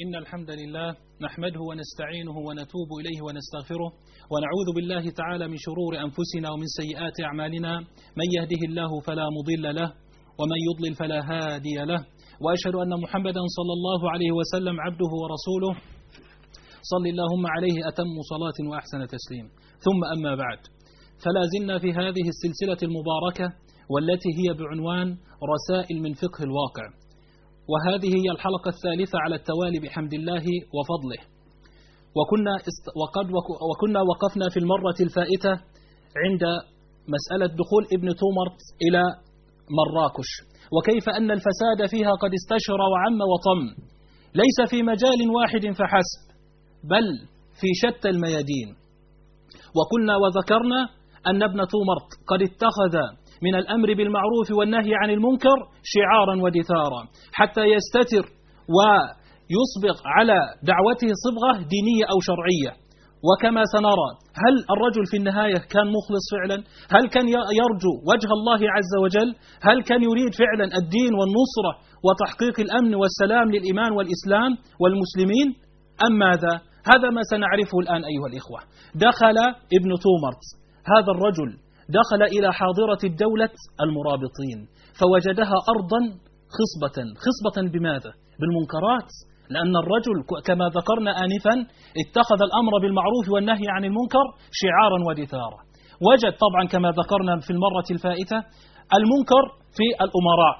إن الحمد لله نحمده ونستعينه ونتوب إليه ونستغفره ونعوذ بالله تعالى من شرور أنفسنا ومن سيئات أعمالنا من يهده الله فلا مضل له ومن يضلل فلا هادي له وأشهد أن محمدا صلى الله عليه وسلم عبده ورسوله صل اللهم عليه أتم صلاة وأحسن تسليم ثم أما بعد فلا زلنا في هذه السلسلة المباركة والتي هي بعنوان رسائل من فقه الواقع وهذه هي الحلقة الثالثة على التوالي بحمد الله وفضله وكنا, است وقد وكنا وقفنا في المرة الفائتة عند مسألة دخول ابن تومرت إلى مراكش وكيف أن الفساد فيها قد استشر وعم وطم ليس في مجال واحد فحسب بل في شتى الميادين وقلنا وذكرنا أن ابن تومرت قد اتخذ من الأمر بالمعروف والنهي عن المنكر شعارا ودثارا حتى يستتر ويصبغ على دعوته صبغة دينية أو شرعية وكما سنرى هل الرجل في النهاية كان مخلص فعلا هل كان يرجو وجه الله عز وجل هل كان يريد فعلا الدين والنصرة وتحقيق الأمن والسلام للإيمان والإسلام والمسلمين أم ماذا هذا ما سنعرفه الآن أيها الإخوة دخل ابن تومرت هذا الرجل دخل إلى حاضرة الدولة المرابطين فوجدها أرضا خصبة خصبة بماذا؟ بالمنكرات لأن الرجل كما ذكرنا آنفا اتخذ الأمر بالمعروف والنهي عن المنكر شعارا ودثارا وجد طبعا كما ذكرنا في المرة الفائتة المنكر في الأمراء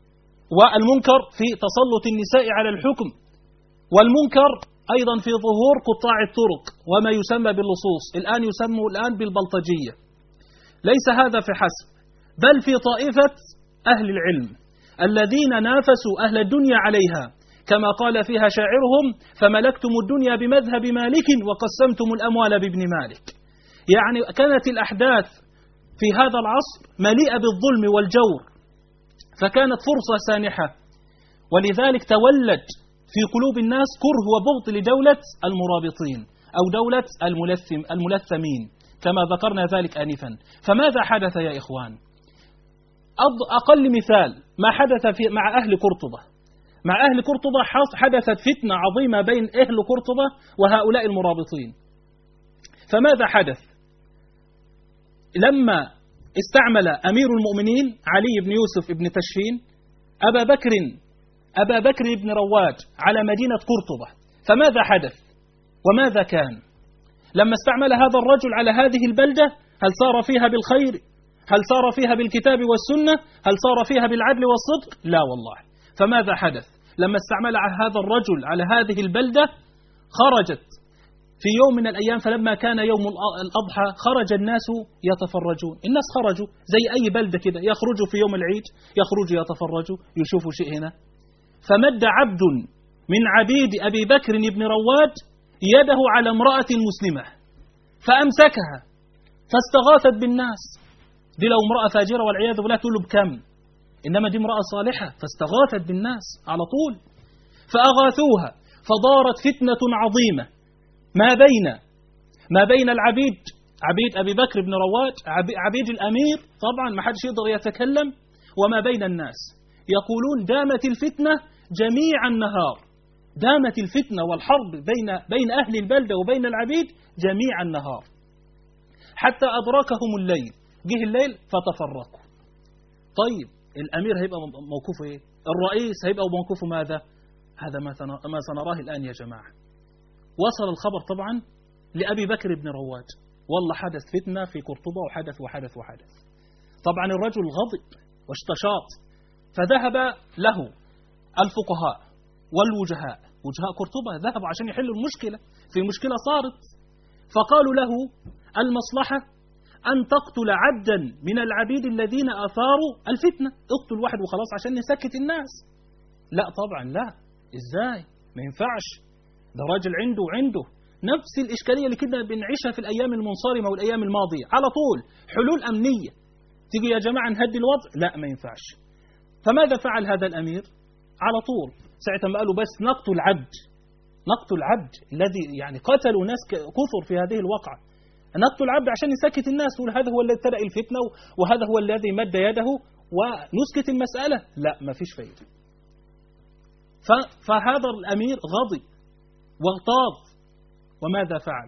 والمنكر في تسلط النساء على الحكم والمنكر أيضا في ظهور قطاع الطرق وما يسمى باللصوص الآن يسمى الآن بالبلطجية ليس هذا في حسب بل في طائفة أهل العلم الذين نافسوا أهل الدنيا عليها كما قال فيها شاعرهم فملكتم الدنيا بمذهب مالك وقسمتم الأموال بابن مالك يعني كانت الأحداث في هذا العصر مليئة بالظلم والجور فكانت فرصة سانحة ولذلك تولد في قلوب الناس كره وبغض لدولة المرابطين أو دولة الملثم الملثمين كما ذكرنا ذلك آنفا فماذا حدث يا إخوان أقل مثال ما حدث في مع أهل قرطبة مع أهل قرطبة حدثت فتنة عظيمة بين أهل قرطبة وهؤلاء المرابطين فماذا حدث لما استعمل أمير المؤمنين علي بن يوسف بن تشفين أبا بكر أبا بكر بن رواج على مدينة قرطبة فماذا حدث وماذا كان لما استعمل هذا الرجل على هذه البلدة هل صار فيها بالخير هل صار فيها بالكتاب والسنة هل صار فيها بالعدل والصدق لا والله فماذا حدث لما استعمل هذا الرجل على هذه البلدة خرجت في يوم من الأيام فلما كان يوم الأضحى خرج الناس يتفرجون الناس خرجوا زي أي بلدة كده يخرجوا في يوم العيد يخرجوا يتفرجوا يشوفوا شيء هنا فمد عبد من عبيد أبي بكر بن رواد يده على امرأة مسلمة فأمسكها فاستغاثت بالناس دي لو امرأة فاجرة والعياذ بالله تقول له بكم إنما دي امرأة صالحة فاستغاثت بالناس على طول فأغاثوها فضارت فتنة عظيمة ما بين ما بين العبيد عبيد أبي بكر بن رواد عبيد الأمير طبعا ما حدش يقدر يتكلم وما بين الناس يقولون دامت الفتنة جميع النهار دامت الفتنة والحرب بين بين أهل البلدة وبين العبيد جميع النهار حتى أدركهم الليل جه الليل فتفرقوا طيب الأمير هيبقى موقفه إيه الرئيس هيبقى موقفه ماذا هذا ما ما سنراه الآن يا جماعة وصل الخبر طبعا لأبي بكر بن رواج والله حدث فتنة في قرطبة وحدث وحدث وحدث طبعا الرجل غضب واشتشاط فذهب له الفقهاء والوجهاء وجهاء قرطبة ذهبوا عشان يحلوا المشكلة في مشكلة صارت فقالوا له المصلحة أن تقتل عبدا من العبيد الذين أثاروا الفتنة اقتل واحد وخلاص عشان نسكت الناس لا طبعا لا ازاي ما ينفعش ده راجل عنده وعنده نفس الإشكالية اللي كنا بنعيشها في الأيام المنصرمة والأيام الماضية على طول حلول أمنية تيجي يا جماعة نهدي الوضع لا ما ينفعش فماذا فعل هذا الأمير على طول ساعة ما قالوا بس نقتل عبد نقتل عبد الذي يعني قتلوا ناس كثر في هذه الواقعة نقتل عبد عشان يسكت الناس يقول هذا هو الذي ابتدأ الفتنة وهذا هو الذي مد يده ونسكت المسألة لا ما فيش فايدة فهذا الأمير غضب واغتاظ وماذا فعل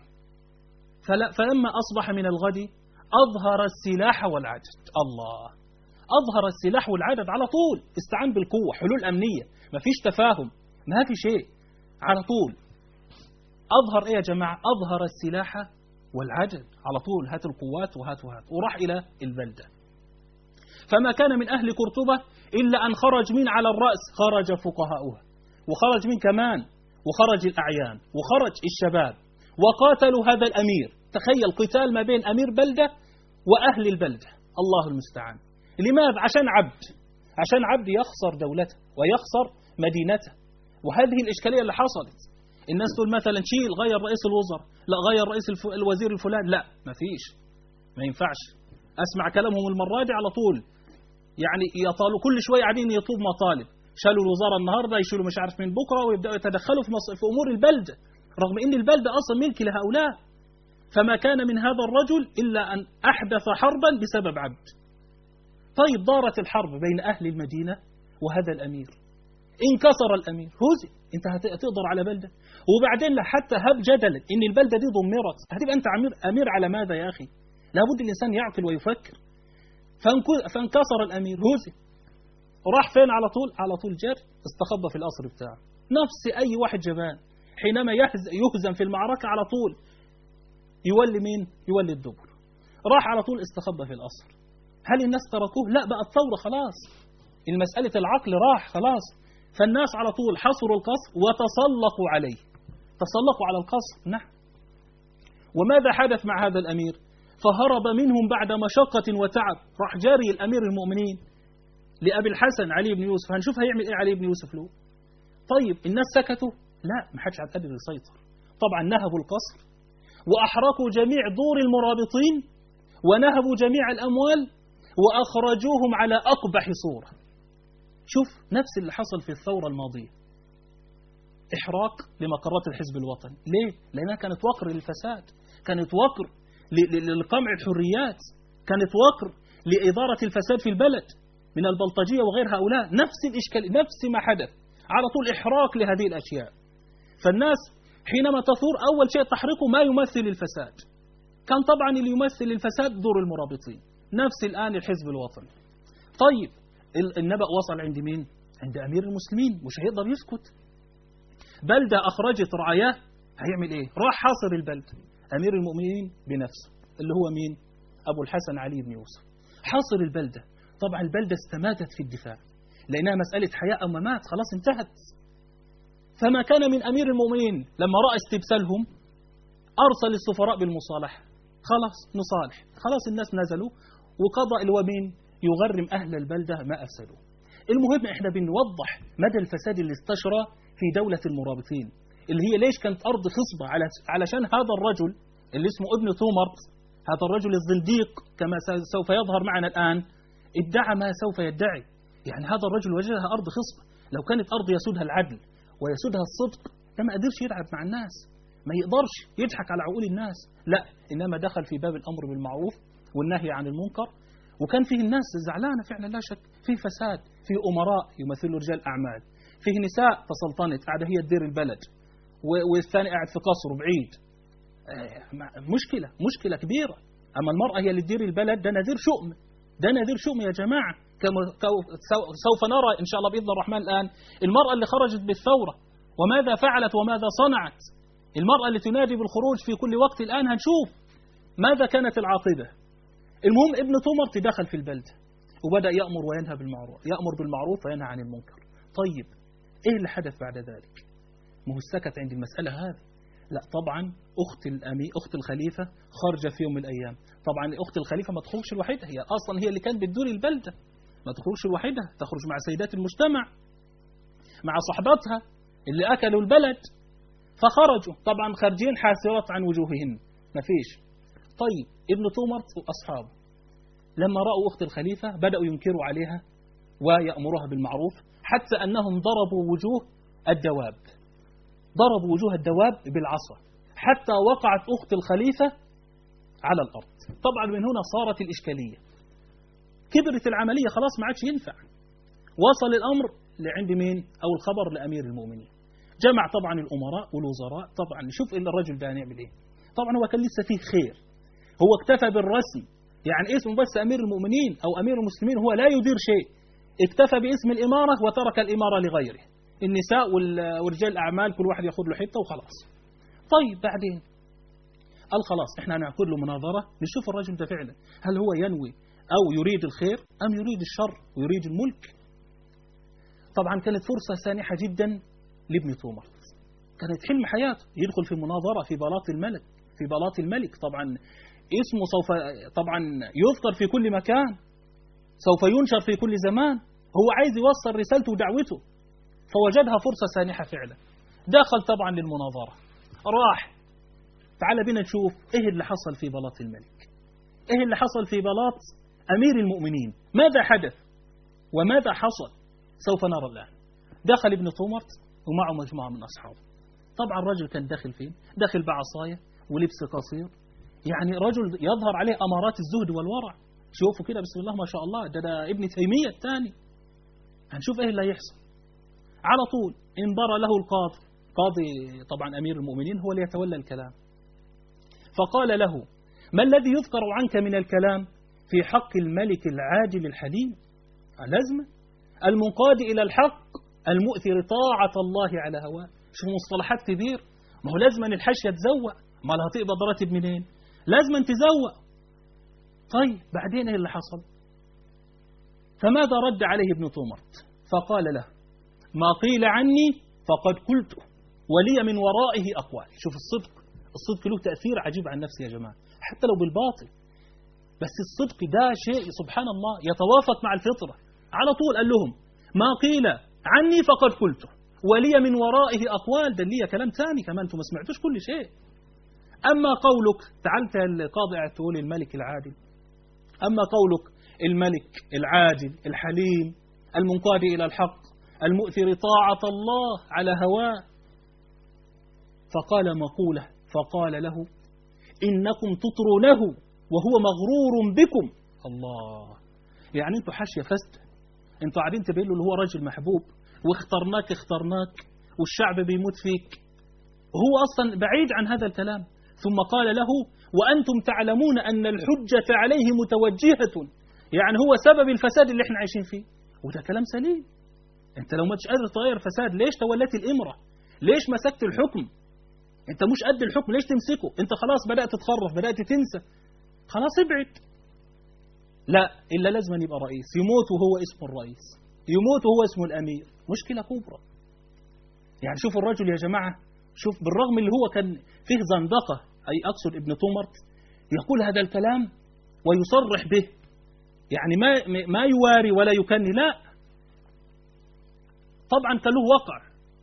فلما أصبح من الغد أظهر السلاح والعدد الله أظهر السلاح والعدد على طول استعان بالقوة حلول أمنية ما فيش تفاهم ما في شيء على طول أظهر إيه يا جماعة أظهر السلاح والعدد على طول هات القوات وهات وهات وراح إلى البلدة فما كان من أهل قرطبة إلا أن خرج من على الرأس خرج فقهاؤها وخرج من كمان وخرج الأعيان وخرج الشباب وقاتلوا هذا الأمير تخيل قتال ما بين أمير بلدة وأهل البلدة الله المستعان لماذا؟ عشان عبد عشان عبد يخسر دولته ويخسر مدينته وهذه الإشكالية اللي حصلت الناس تقول مثلا شيل غير رئيس الوزراء لا غير رئيس الف... الوزير الفلان لا ما فيش ما ينفعش أسمع كلامهم المرة دي على طول يعني يطالوا كل شوية قاعدين يطلب مطالب شالوا الوزارة النهاردة يشيلوا مش عارف من بكرة ويبدأوا يتدخلوا في, مص... في أمور البلدة رغم أن البلدة أصلا ملك لهؤلاء فما كان من هذا الرجل إلا أن أحدث حربا بسبب عبد طيب دارت الحرب بين أهل المدينة وهذا الأمير انكسر الأمير هزي أنت هتقدر على بلدة وبعدين حتى هب جدلا إن البلدة دي دمرت هتبقى أنت أمير, أمير على ماذا يا أخي لابد الإنسان يعقل ويفكر فانكسر الأمير هزي راح فين على طول على طول جر استخبى في القصر بتاعه نفس أي واحد جبان حينما يهزم في المعركة على طول يولي مين يولي الدبر راح على طول استخبى في القصر هل الناس تركوه لا بقى الثورة خلاص المسألة العقل راح خلاص فالناس على طول حصروا القصر وتسلقوا عليه تسلقوا على القصر نعم وماذا حدث مع هذا الأمير فهرب منهم بعد مشقة وتعب راح جاري الأمير المؤمنين لأبي الحسن علي بن يوسف هنشوف هيعمل إيه علي بن يوسف له طيب الناس سكتوا لا ما حدش قادر يسيطر طبعا نهبوا القصر وأحرقوا جميع دور المرابطين ونهبوا جميع الأموال وأخرجوهم على أقبح صورة شوف نفس اللي حصل في الثورة الماضية إحراق لمقرات الحزب الوطني ليه؟ لأنها كانت وقر للفساد كانت وقر لقمع الحريات كانت وقر لإدارة الفساد في البلد من البلطجية وغير هؤلاء نفس الإشكال نفس ما حدث على طول إحراق لهذه الأشياء فالناس حينما تثور أول شيء تحرقه ما يمثل الفساد كان طبعا اللي يمثل الفساد دور المرابطين نفس الآن الحزب الوطني طيب النبأ وصل عند مين؟ عند أمير المسلمين مش هيقدر يسكت بلدة أخرجت رعاياه هيعمل إيه؟ راح حاصر البلدة أمير المؤمنين بنفسه اللي هو مين؟ أبو الحسن علي بن يوسف حاصر البلدة طبعا البلدة استماتت في الدفاع لأنها مسألة حياة أو ممات خلاص انتهت فما كان من أمير المؤمنين لما رأى استبسالهم أرسل السفراء بالمصالحة خلاص نصالح خلاص الناس نزلوا وقضى الومين يغرم أهل البلدة ما أفسدوا المهم إحنا بنوضح مدى الفساد اللي استشرى في دولة المرابطين اللي هي ليش كانت أرض خصبة علشان هذا الرجل اللي اسمه ابن تومرت هذا الرجل الزنديق كما سوف يظهر معنا الآن ادعى ما سوف يدعي يعني هذا الرجل وجدها أرض خصبة لو كانت أرض يسودها العدل ويسودها الصدق ده ما قدرش يلعب مع الناس ما يقدرش يضحك على عقول الناس لا إنما دخل في باب الأمر بالمعروف والنهي عن المنكر وكان فيه الناس زعلانة فعلا لا شك فيه فساد فيه أمراء يمثلوا رجال أعمال فيه نساء تسلطنت قاعدة هي تدير البلد والثاني قاعد في قصر بعيد مشكلة مشكلة كبيرة أما المرأة هي اللي تدير البلد ده نذير شؤم ده نذير شؤم يا جماعة كما سوف نرى إن شاء الله بإذن الرحمن الآن المرأة اللي خرجت بالثورة وماذا فعلت وماذا صنعت المرأة اللي تنادي بالخروج في كل وقت الآن هنشوف ماذا كانت العاقبة المهم ابن تومر تدخل في البلد وبدأ يأمر وينهى بالمعروف يأمر بالمعروف وينهى عن المنكر طيب إيه اللي حدث بعد ذلك ما هو السكت عند المسألة هذه لا طبعا أخت الأمي أخت الخليفة خرج في يوم من الأيام طبعا أخت الخليفة ما تخرجش الوحيدة هي أصلا هي اللي كانت بتدور البلدة ما تخرجش الوحيدة تخرج مع سيدات المجتمع مع صحباتها اللي أكلوا البلد فخرجوا طبعا خارجين حاسرات عن وجوههن ما فيش طيب ابن تومرت وأصحابه لما رأوا أخت الخليفة بدأوا ينكروا عليها ويأمرها بالمعروف حتى أنهم ضربوا وجوه الدواب ضربوا وجوه الدواب بالعصا حتى وقعت أخت الخليفة على الأرض طبعا من هنا صارت الإشكالية كبرت العملية خلاص ما عادش ينفع وصل الأمر لعند مين أو الخبر لأمير المؤمنين جمع طبعا الأمراء والوزراء طبعا شوف إن الرجل ده هنعمل إيه طبعا هو كان لسه فيه خير هو اكتفى بالرسم يعني اسمه بس أمير المؤمنين أو أمير المسلمين هو لا يدير شيء اكتفى باسم الإمارة وترك الإمارة لغيره النساء ورجال الأعمال كل واحد ياخذ له حتة وخلاص طيب بعدين قال خلاص احنا هنعقد له مناظرة نشوف الرجل ده فعلا هل هو ينوي أو يريد الخير أم يريد الشر ويريد الملك طبعا كانت فرصة سانحة جدا لابن تومر كانت حلم حياته يدخل في مناظرة في بلاط الملك في بلاط الملك طبعا اسمه سوف طبعا يذكر في كل مكان سوف ينشر في كل زمان هو عايز يوصل رسالته ودعوته فوجدها فرصة سانحة فعلا دخل طبعا للمناظرة راح تعال بينا نشوف ايه اللي حصل في بلاط الملك ايه اللي حصل في بلاط امير المؤمنين ماذا حدث وماذا حصل سوف نرى الان دخل ابن طومرت ومعه مجموعة من أصحابه طبعا الرجل كان داخل فين داخل بعصاية ولبس قصير يعني رجل يظهر عليه أمارات الزهد والورع شوفوا كده بسم الله ما شاء الله ده, ده ابن تيمية الثاني هنشوف ايه اللي هيحصل على طول انبرى له القاضي قاضي طبعا أمير المؤمنين هو اللي يتولى الكلام فقال له ما الذي يذكر عنك من الكلام في حق الملك العادل الحليم لازمة المنقاد إلى الحق المؤثر طاعة الله على هواه شوف مصطلحات كبير ما هو لازم أن الحاشية تزوق ما لها تقبض راتب منين لازم أن تزوق طيب بعدين ايه اللي حصل فماذا رد عليه ابن طومرت فقال له ما قيل عني فقد قلت ولي من ورائه أقوال شوف الصدق الصدق له تأثير عجيب عن نفسه يا جماعة حتى لو بالباطل بس الصدق ده شيء سبحان الله يتوافق مع الفطرة على طول قال لهم ما قيل عني فقد قلته ولي من ورائه أقوال ده لي كلام ثاني كمان انتم ما سمعتوش كل شيء أما قولك تعالت القاضي تقول الملك العادل أما قولك الملك العادل الحليم المنقاد إلى الحق المؤثر طاعة الله على هواه فقال مقولة فقال له إنكم تطرونه وهو مغرور بكم الله يعني انتوا حاشية فسد انتوا قاعدين تبين اللي هو راجل محبوب واخترناك اخترناك والشعب بيموت فيك هو أصلا بعيد عن هذا الكلام ثم قال له وأنتم تعلمون أن الحجة عليه متوجهة يعني هو سبب الفساد اللي احنا عايشين فيه وده كلام سليم انت لو ما تش قادر تغير فساد ليش توليت الإمرة ليش مسكت الحكم انت مش قد الحكم ليش تمسكه انت خلاص بدأت تتخرف بدأت تنسى خلاص ابعد لا إلا لازم يبقى رئيس يموت وهو اسمه الرئيس يموت وهو اسمه الأمير مشكلة كبرى يعني شوف الرجل يا جماعة شوف بالرغم اللي هو كان فيه زندقة أي أقصد ابن تومرت يقول هذا الكلام ويصرح به يعني ما ما يواري ولا يكني لا طبعا كان له وقع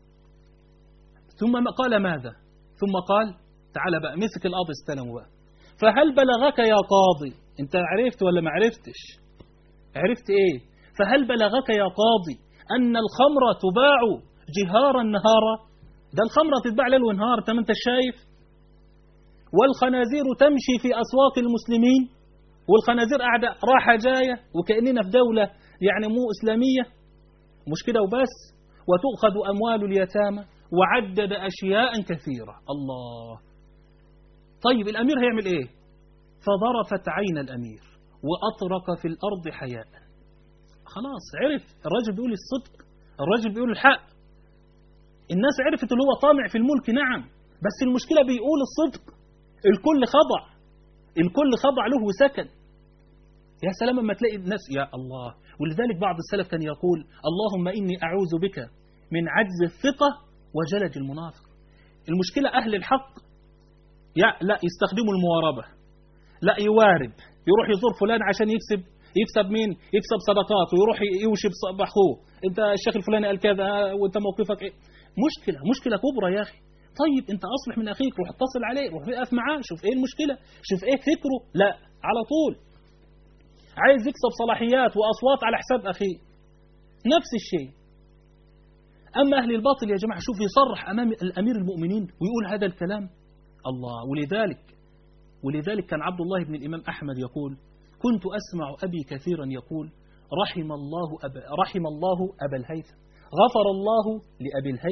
ثم قال ماذا ثم قال تعال بقى مسك القاضي استلمه بقى فهل بلغك يا قاضي انت عرفت ولا ما عرفتش عرفت ايه فهل بلغك يا قاضي أن الخمر تباع جهارا نهارا ده الخمرة تتباع ليل ونهار انت ما انت شايف والخنازير تمشي في أسواق المسلمين والخنازير قاعدة راحة جاية وكأننا في دولة يعني مو إسلامية مش كده وبس وتؤخذ أموال اليتامى وعدد أشياء كثيرة الله طيب الأمير هيعمل إيه فضرفت عين الأمير وأطرق في الأرض حياء خلاص عرف الراجل بيقول الصدق الراجل بيقول الحق الناس عرفت اللي هو طامع في الملك نعم بس المشكلة بيقول الصدق الكل خضع الكل خضع له وسكن يا سلام لما تلاقي الناس يا الله ولذلك بعض السلف كان يقول اللهم إني أعوذ بك من عجز الثقة وجلد المنافق المشكلة أهل الحق يا لا يستخدموا المواربة لا يوارب يروح يزور فلان عشان يكسب يكسب مين يكسب صدقات ويروح يوشب بأخوه انت الشيخ الفلاني قال كذا وانت موقفك ايه مشكلة مشكلة كبرى يا أخي طيب انت أصلح من أخيك روح اتصل عليه روح اقف معاه شوف ايه المشكلة شوف ايه فكره لا على طول عايز يكسب صلاحيات وأصوات على حساب أخيه نفس الشيء أما أهل الباطل يا جماعة شوف يصرح أمام الأمير المؤمنين ويقول هذا الكلام الله ولذلك ولذلك كان عبد الله بن الإمام أحمد يقول كنت أسمع أبي كثيرا يقول رحم الله أبا رحم الله أبا الهيثم غفر الله لأبي الهيثم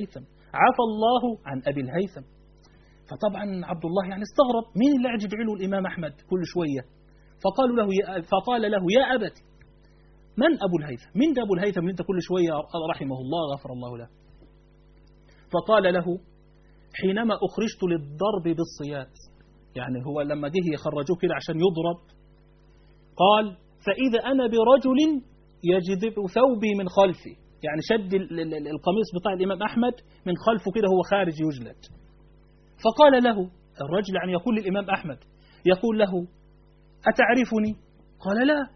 عفى الله عن أبي الهيثم فطبعا عبد الله يعني استغرب مين اللي قاعد يدعي له الإمام أحمد كل شوية فقالوا له يا فقال له يا أبت من أبو الهيثم من ده أبو الهيثم اللي أنت كل شوية رحمه الله غفر الله له فقال له حينما أخرجت للضرب بالصياد يعني هو لما جه يخرجوه كده عشان يضرب قال فإذا أنا برجل يجذب ثوبي من خلفي يعني شد القميص بتاع الإمام أحمد من خلفه كده هو خارج يجلد فقال له الرجل يعني يقول للإمام أحمد يقول له أتعرفني قال لا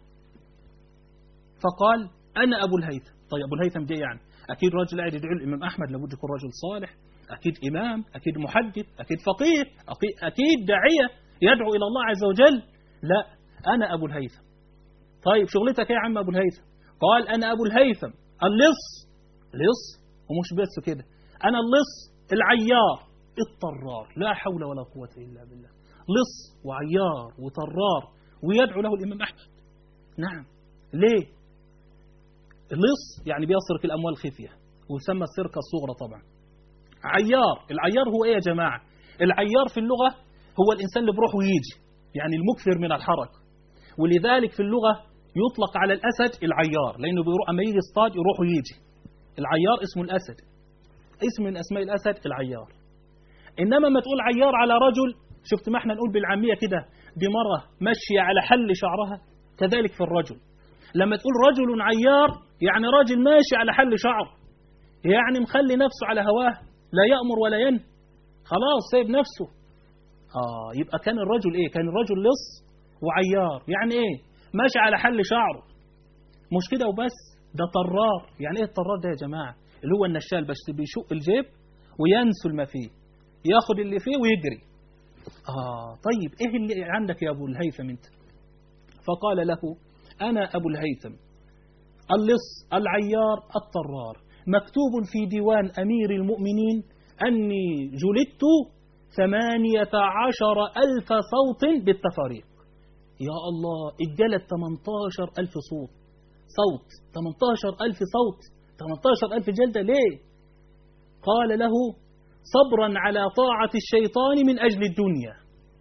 فقال أنا أبو الهيثم طيب أبو الهيثم دي يعني أكيد رجل قاعد يدعو الإمام أحمد لابد يكون رجل صالح أكيد إمام أكيد محدث أكيد فقيه أكيد داعية يدعو إلى الله عز وجل لا أنا أبو الهيثم طيب شغلتك يا عم أبو الهيثم قال أنا أبو الهيثم اللص لص ومش بس كده أنا اللص العيار الطرار لا حول ولا قوة إلا بالله لص وعيار وطرار ويدعو له الإمام أحمد نعم ليه اللص يعني بيسرق الأموال خفية ويسمى السرقة الصغرى طبعا عيار العيار هو إيه يا جماعة العيار في اللغة هو الإنسان اللي بروح ويجي يعني المكثر من الحركة ولذلك في اللغة يطلق على الأسد العيار لأنه بيروح أما يجي يصطاد يروح ويجي العيار اسمه الأسد اسم من أسماء الأسد العيار إنما ما تقول عيار على رجل شفت ما احنا نقول بالعامية كده بمرة ماشية على حل شعرها كذلك في الرجل لما تقول رجل عيار يعني راجل ماشي على حل شعر يعني مخلي نفسه على هواه لا يأمر ولا ينهى خلاص سايب نفسه آه يبقى كان الرجل إيه كان الرجل لص وعيار يعني إيه ماشي على حل شعره مش كده وبس ده طرار يعني إيه الطرار ده يا جماعة اللي هو النشال بس بيشق الجيب وينسل ما فيه ياخد اللي فيه ويجري آه طيب إيه اللي عندك يا أبو الهيثم أنت فقال له أنا أبو الهيثم اللص العيار الطرار مكتوب في ديوان أمير المؤمنين أني جلدت ثمانية عشر ألف صوت بالتفاريق يا الله اتجلد 18 ألف صوت صوت 18 ألف صوت 18 ألف جلدة ليه قال له صبرا على طاعة الشيطان من أجل الدنيا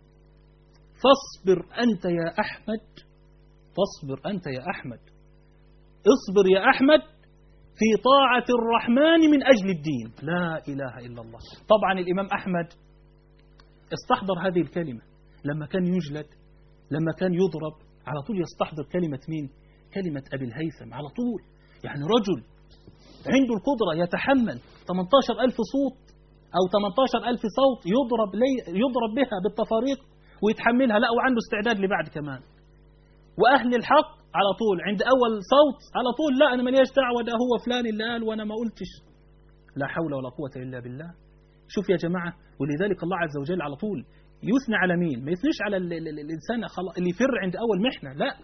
فاصبر أنت يا أحمد فاصبر أنت يا أحمد اصبر يا أحمد في طاعة الرحمن من أجل الدين لا إله إلا الله طبعا الإمام أحمد استحضر هذه الكلمة لما كان يجلد لما كان يضرب على طول يستحضر كلمة مين كلمة أبي الهيثم على طول يعني رجل عنده القدرة يتحمل 18 ألف صوت أو 18 ألف صوت يضرب, لي يضرب بها بالتفاريق ويتحملها لا وعنده استعداد لبعد كمان وأهل الحق على طول عند أول صوت على طول لا أنا ملياش دعوة ده هو فلان اللي قال وأنا ما قلتش لا حول ولا قوة إلا بالله شوف يا جماعة ولذلك الله عز وجل على طول يثنى على مين ما يثنيش على ال ال الإنسان اللي يفر عند أول محنة لا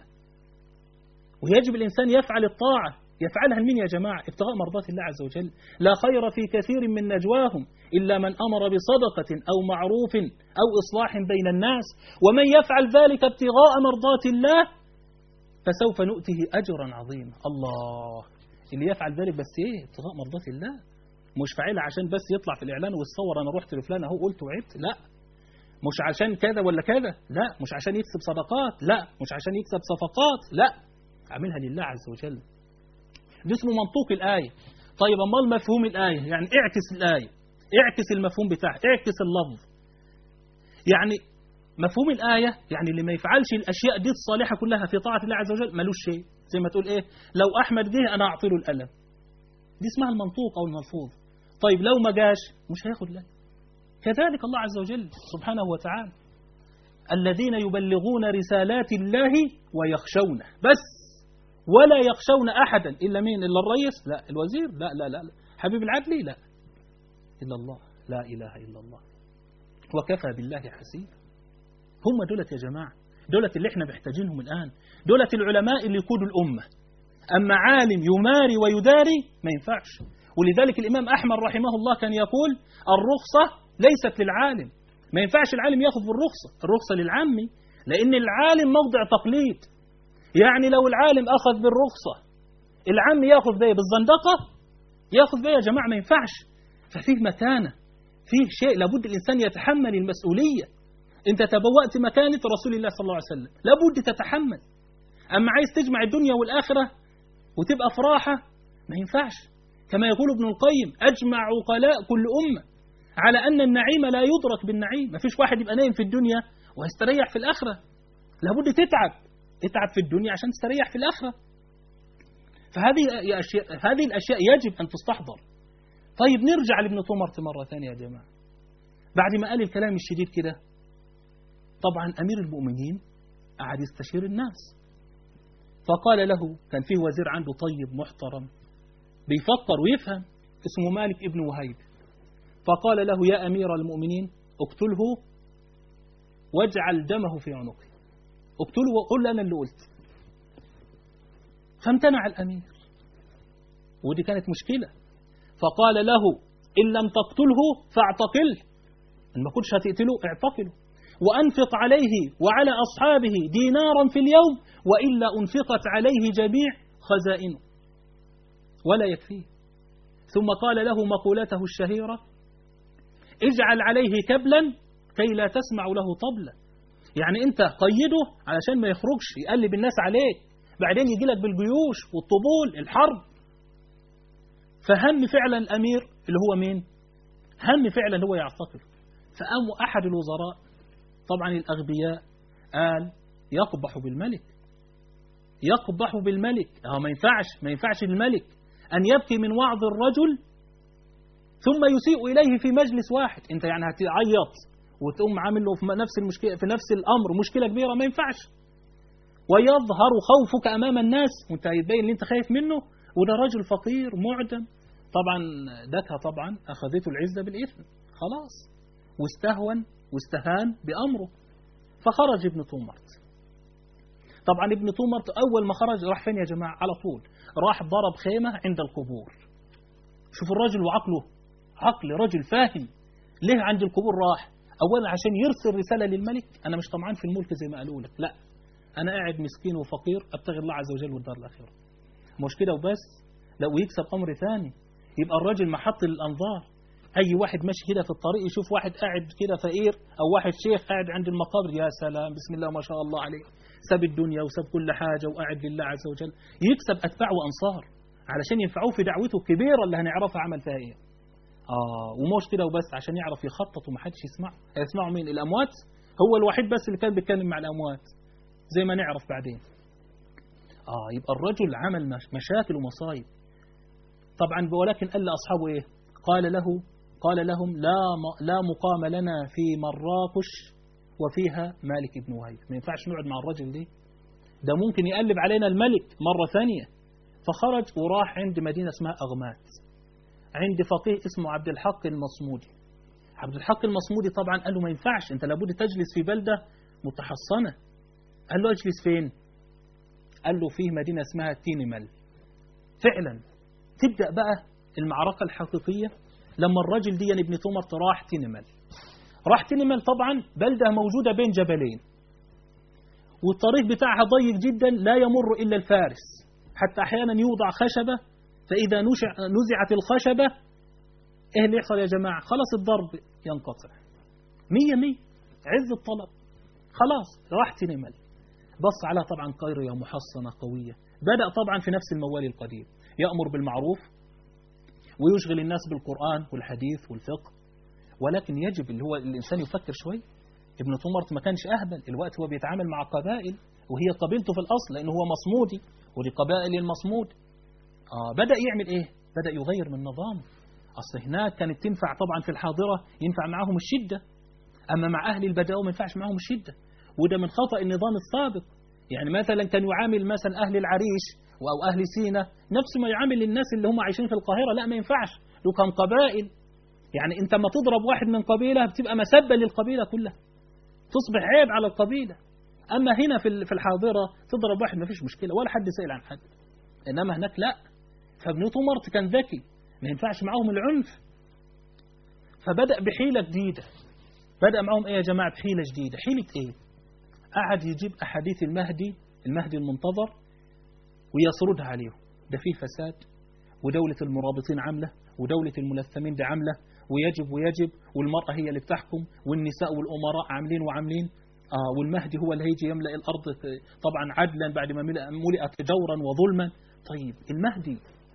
ويجب الإنسان يفعل الطاعة يفعلها لمين يا جماعة ابتغاء مرضات الله عز وجل لا خير في كثير من نجواهم إلا من أمر بصدقة أو معروف أو إصلاح بين الناس ومن يفعل ذلك ابتغاء مرضات الله فسوف نؤته أجرا عظيما الله اللي يفعل ذلك بس إيه ابتغاء مرضات الله مش فاعلها عشان بس يطلع في الإعلان ويتصور أنا رحت لفلان أهو قلت وعبت لا مش عشان كذا ولا كذا لا مش عشان يكسب صدقات لا مش عشان يكسب صفقات لا عاملها لله عز وجل ده اسمه منطوق الآية طيب أمال مفهوم الآية يعني اعكس الآية اعكس المفهوم بتاعها اعكس اللفظ يعني مفهوم الآية يعني اللي ما يفعلش الأشياء دي الصالحة كلها في طاعة الله عز وجل ملوش شيء زي ما تقول إيه لو أحمد جه أنا أعطي له الألم دي اسمها المنطوق أو الملفوظ طيب لو ما جاش مش هياخد لا كذلك الله عز وجل سبحانه وتعالى الذين يبلغون رسالات الله ويخشونه بس ولا يخشون أحدا إلا مين إلا الرئيس لا الوزير لا لا لا, لا. حبيب العدلي لا إلا الله لا إله إلا الله وكفى بالله حسيبا هم دولت يا جماعة دولت اللي احنا محتاجينهم الآن دولت العلماء اللي يقودوا الأمة أما عالم يماري ويداري ما ينفعش ولذلك الإمام أحمد رحمه الله كان يقول الرخصة ليست للعالم ما ينفعش العالم ياخذ بالرخصة الرخصة للعامي لأن العالم موضع تقليد يعني لو العالم أخذ بالرخصة العام ياخذ بيه بالزندقة ياخذ بيه يا جماعة ما ينفعش ففيه مكانة فيه شيء لابد الإنسان يتحمل المسؤولية أنت تبوأت مكانة رسول الله صلى الله عليه وسلم لابد تتحمل أما عايز تجمع الدنيا والآخرة وتبقى في راحة ما ينفعش كما يقول ابن القيم أجمع عقلاء كل أمة على أن النعيم لا يدرك بالنعيم ما فيش واحد يبقى نايم في الدنيا ويستريح في الآخرة لابد تتعب اتعب في الدنيا عشان تستريح في الآخرة فهذه أشياء هذه الأشياء يجب أن تستحضر طيب نرجع لابن طمرت مرة ثانية يا جماعة بعد ما قال الكلام الشديد كده طبعا أمير المؤمنين قعد يستشير الناس فقال له كان فيه وزير عنده طيب محترم بيفكر ويفهم اسمه مالك ابن وهيب فقال له يا أمير المؤمنين اقتله واجعل دمه في عنقه اقتله وقل أنا اللي قلت فامتنع الأمير ودي كانت مشكلة فقال له إن لم تقتله فاعتقله إن ما كنتش هتقتله اعتقله وأنفق عليه وعلى أصحابه دينارا في اليوم وإلا أنفقت عليه جميع خزائنه ولا يكفيه ثم قال له مقولته الشهيرة اجعل عليه كبلا كي لا تسمع له طبلا يعني انت قيده علشان ما يخرجش يقلب الناس عليه بعدين يجي لك بالجيوش والطبول الحرب فهم فعلا الأمير اللي هو مين هم فعلا هو يعتقل فقام أحد الوزراء طبعا الأغبياء قال يقبح بالملك يقبح بالملك اه ما ينفعش ما ينفعش للملك أن يبكي من وعظ الرجل ثم يسيء إليه في مجلس واحد أنت يعني هتعيط وتقوم عامل له في نفس المشكلة في نفس الأمر مشكلة كبيرة ما ينفعش ويظهر خوفك أمام الناس وأنت يبين اللي أنت خايف منه وده رجل فقير معدم طبعا دكها طبعا أخذته العزة بالإثم خلاص واستهون واستهان بأمره فخرج ابن تومرت طبعا ابن تومرت أول ما خرج راح فين يا جماعة على طول راح ضرب خيمة عند القبور شوف الرجل وعقله عقل رجل فاهم ليه عند القبور راح أولا عشان يرسل رسالة للملك أنا مش طمعان في الملك زي ما قالوا لك لا أنا قاعد مسكين وفقير أبتغي الله عز وجل والدار الآخرة مش كده وبس لا ويكسب أمر ثاني يبقى الراجل محط للأنظار أي واحد ماشي كده في الطريق يشوف واحد قاعد كده فقير أو واحد شيخ قاعد عند المقابر يا سلام بسم الله ما شاء الله عليه ساب الدنيا وساب كل حاجة وقاعد لله عز وجل يكسب أتباع وأنصار علشان ينفعوه في دعوته الكبيرة اللي هنعرفها عمل فيها إيه آه ومش كده وبس عشان يعرف يخطط ومحدش يسمعه هيسمعوا مين الأموات هو الوحيد بس اللي كان بيتكلم مع الأموات زي ما نعرف بعدين آه يبقى الرجل عمل مشاكل ومصايب طبعا ولكن قال لأصحابه إيه قال له قال لهم لا لا مقام لنا في مراكش وفيها مالك بن وهيب ما ينفعش نقعد مع الرجل دي ده ممكن يقلب علينا الملك مرة ثانية فخرج وراح عند مدينة اسمها أغمات عند فقيه اسمه عبد الحق المصمودي عبد الحق المصمودي طبعا قال له ما ينفعش انت لابد تجلس في بلدة متحصنة قال له اجلس فين قال له فيه مدينة اسمها تينمل فعلا تبدأ بقى المعركة الحقيقية لما الرجل دي ابن تومرت راح تينمل راح تينمل طبعا بلدة موجودة بين جبلين والطريق بتاعها ضيق جدا لا يمر إلا الفارس حتى أحيانا يوضع خشبة فإذا نزعت الخشبة إيه اللي يحصل يا جماعة خلاص الضرب ينقطع مية مية عز الطلب خلاص راح تينمل بص عليها طبعا قرية محصنة قوية بدأ طبعا في نفس الموال القديم يأمر بالمعروف ويشغل الناس بالقرآن والحديث والفقه ولكن يجب اللي هو الإنسان يفكر شوي ابن طمرت ما كانش أهبل الوقت هو بيتعامل مع قبائل وهي قبيلته في الأصل لأنه هو مصمودي ودي قبائل المصمود آه بدأ يعمل إيه بدأ يغير من نظامه أصل هناك كانت تنفع طبعا في الحاضرة ينفع معهم الشدة أما مع أهل البداوة ما ينفعش معهم الشدة وده من خطأ النظام السابق يعني مثلا كان يعامل مثلا أهل العريش أو أهل سينا نفس ما يعامل الناس اللي هم عايشين في القاهرة لا ما ينفعش لو كان قبائل يعني أنت ما تضرب واحد من قبيلة بتبقى مسبة للقبيلة كلها تصبح عيب على القبيلة أما هنا في في الحاضرة تضرب واحد ما فيش مشكلة ولا حد سائل عن حد إنما هناك لا فابن طمرت كان ذكي ما ينفعش معاهم العنف فبدأ بحيلة جديدة بدأ معاهم إيه يا جماعة بحيلة جديدة حيلة إيه قعد يجيب أحاديث المهدي المهدي المنتظر ويسردها عليهم ده فيه فساد ودولة المرابطين عاملة ودولة الملثمين دي عاملة ويجب ويجب والمرأة هي اللي بتحكم والنساء والأمراء عاملين وعاملين آه والمهدي هو اللي هيجي يملأ الأرض طبعا عدلا بعد ما ملئت جورا وظلما طيب المهدي